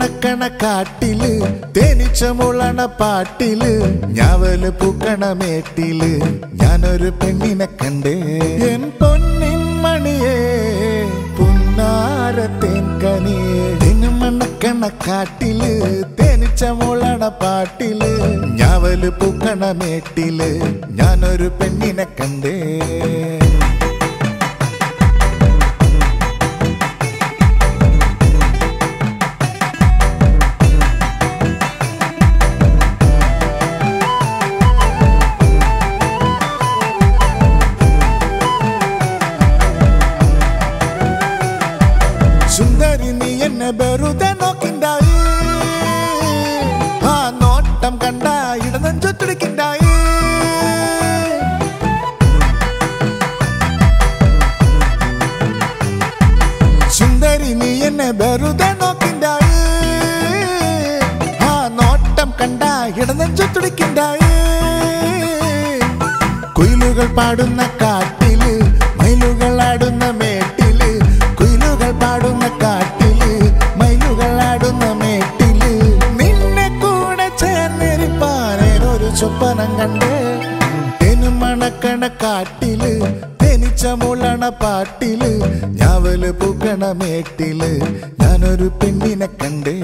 മണക്കണ കാട്ടില് തേനീച്ച മുളണ പാട്ടില് ഞാവല് പൂക്കണ മേട്ടില് ഞാനൊരു പെണ്ണിനെ കണ്ടേ എൻ പൊന്നിൻ മണിയേ പുന്നാരത്തേൻ കനിയേ തെന്നു മണക്കണ കാട്ടില് തേനീച്ച മുളണ പാട്ടില് ഞാവല് പൂക്കണ മേട്ടില് ഞാനൊരു പെണ്ണിനെ കണ്ടേ സുന്ദരി നീ എന്നെ വെറുതെ നോക്കിണ്ടായി ആ നോട്ടം കണ്ട ഇടനെഞ്ചൊത്തിടിക്കിണ്ടായി സുന്ദരി നീ എന്നെ വെറുതെ നോക്കിണ്ടായി ആ നോട്ടം കണ്ട ഇടനെഞ്ചൊത്തിടിക്കിണ്ടായി കുയിലുകൾ പാടുന്ന കാട്ടില് മയിലുകൾ ആടുന്ന മേട്ടില് കുയിലുകൾ പാടുന്ന കാട്ടില് മയിലുകൾ ആടുന്ന മേട്ടില് നിന്നെ കൂടെ ചേർന്നിരിപ്പാനൊരു സ്വപ്നം കണ്ട് തെനു മണക്കണ കാട്ടില് തെനിച്ച മുളണ പാട്ടില് ഞാവല് പൂക്കണ മേട്ടില് ഞാനൊരു പെണ്ണിനെ കണ്ടേ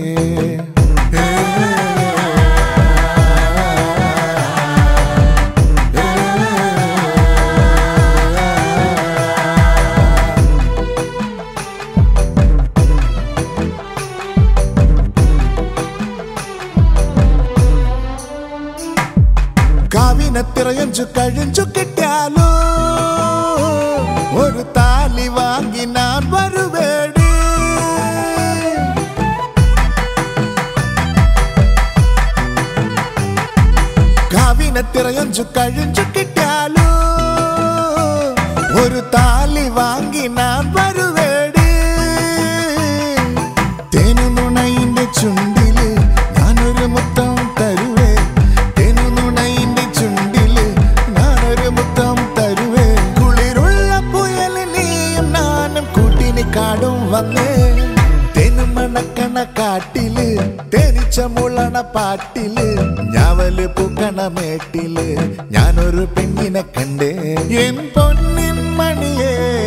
കാവിനത്തിറയഞ്ചു കഴിഞ്ചു കിട്ടിയാലോ ഒരു താലി വാങ്ങി ഞാൻ വരുവേടി കാവിനത്തിറയഞ്ചു കഴിഞ്ചു കിട്ടിയാലോ ഒരു താലി വാങ്ങി ഞാൻ വരുവേടി തേനുനുണയിന്റെ ചുണ്ടില് ഞാനൊരു മുത്തം തരുവേ തേനുനുണയിന്റെ ചുണ്ടില് ഞാനൊരു മുത്തം തരുവേ കുളിരുള്ള പുയല് നീയും നാനും കൂട്ടിന് കാടും വന്നേ തെനു മണക്കണ കാട്ടില് തേനിച്ച മുളണ പാട്ടില് ഞാവല് പൂക്കണ മേട്ടില് ഞാനൊരു പെണ്ണിനെ കണ്ടേ എൻ പൊന്നിൻ മണിയേ